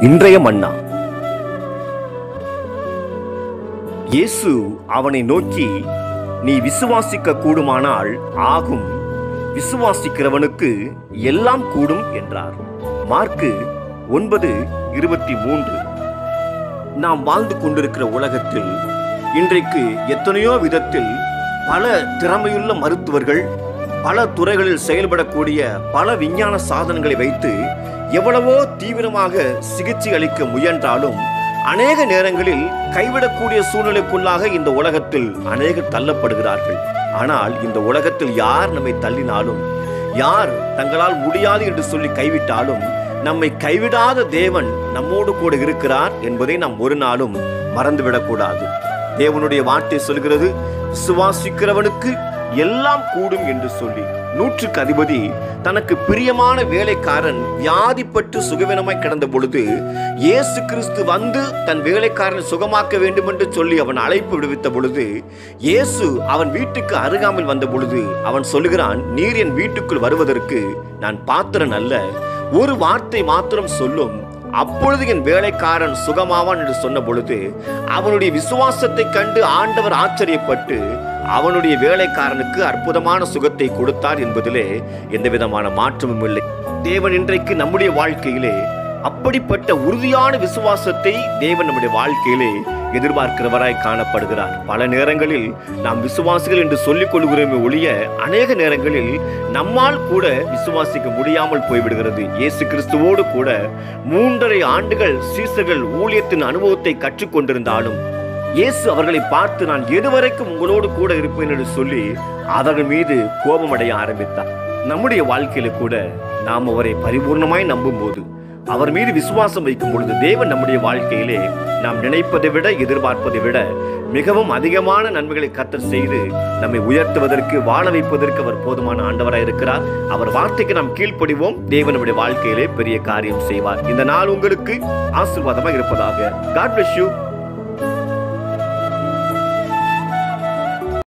இன்றைய மன்னா இயேசு அவனை நோக்கி நீ விசுவாசிக்க கூடுமானால் ஆகும் விசுவாசிக்கிறவனுக்கு எல்லாம் கூடும் என்றார் மார்க்கு ஒன்பது இருபத்தி மூன்று நாம் வாழ்ந்து கொண்டிருக்கிற உலகத்தில் இன்றைக்கு எத்தனையோ விதத்தில் பல திறமையுள்ள மருத்துவர்கள் பல துறைகளில் செயல்படக்கூடிய பல விஞ்ஞான சாதனங்களை வைத்து எவ்வளவோ தீவிரமாக சிகிச்சை அளிக்க முயன்றாலும் அநேக நேரங்களில் கைவிடக்கூடிய சூழ்நிலைக்குள்ளாக இந்த உலகத்தில் அநேகர் தள்ளப்படுகிறார்கள் ஆனால் இந்த உலகத்தில் யார் நம்மை தள்ளினாலும் யார் தங்களால் முடியாது என்று சொல்லி கைவிட்டாலும் நம்மை கைவிடாத தேவன் நம்மோடு கூட இருக்கிறார் என்பதை நாம் ஒரு நாளும் மறந்துவிடக்கூடாது தேவனுடைய வார்த்தை சொல்கிறது விசுவாசிக்கிறவனுக்கு எல்லாம் கூடும் என்று சொல்லி நூற்றுக்கு அதிபதி தனக்கு பிரியமான வேலைக்காரன் வியாதிப்பட்டு சுகவீனமாய் கிடந்த பொழுது இயேசு கிறிஸ்து வந்து தன் வேலைக்காரனை சுகமாக்க வேண்டும் என்று சொல்லி அவன் அழைப்பு விடுவித்த பொழுது இயேசு அவன் வீட்டுக்கு அருகாமல் வந்த பொழுது அவன் சொல்லுகிறான் நீர் என் வீட்டுக்குள் வருவதற்கு நான் பாத்திரன் அல்ல ஒரு வார்த்தை மாத்திரம் சொல்லும் அப்பொழுது என் வேலைக்காரன் சுகமாவான் என்று சொன்ன பொழுது அவனுடைய விசுவாசத்தை கண்டு ஆண்டவர் ஆச்சரியப்பட்டு அவனுடைய வேலைக்காரனுக்கு அற்புதமான சுகத்தை கொடுத்தார் என்பதிலே எந்த விதமான மாற்றமும் இல்லை தேவன் இன்றைக்கு நம்முடைய வாழ்க்கையிலே அப்படிப்பட்ட உறுதியான விசுவாசத்தை தேவன் நம்முடைய வாழ்க்கையிலே எதிர்பார்க்கிறவராய் காணப்படுகிறார் பல நேரங்களில் நாம் விசுவாசிகள் என்று சொல்லிக் கொள்கிறோமே ஒழிய அநேக நேரங்களில் நம்மால் கூட விசுவாசிக்க முடியாமல் போய்விடுகிறது இயேசு கிறிஸ்துவோடு கூட மூன்றரை ஆண்டுகள் சீசர்கள் ஊழியத்தின் அனுபவத்தை கற்றுக்கொண்டிருந்தாலும் இயேசு அவர்களை பார்த்து நான் எதுவரைக்கும் உங்களோடு கூட இருப்பேன் என்று சொல்லி அவர்கள் மீது கோபமடைய ஆரம்பித்தார் நம்முடைய வாழ்க்கையில கூட நாம் அவரை பரிபூர்ணமாய் நம்பும்போது அவர் மீது விசுவாசம் வைக்கும் பொழுது தேவன் நம்முடைய வாழ்க்கையிலே நாம் நினைப்பதை விட எதிர்பார்ப்பதை விட மிகவும் அதிகமான நன்மைகளை கத்தர் செய்து நம்மை உயர்த்துவதற்கு வாழ வைப்பதற்கு அவர் போதுமான ஆண்டவராய் இருக்கிறார் அவர் வார்த்தைக்கு நாம் கீழ்ப்படிவோம் தேவன் நம்முடைய வாழ்க்கையிலே பெரிய காரியம் செய்வார் இந்த நாள் உங்களுக்கு ஆசீர்வாதமாக இருப்பதாக காட் bless you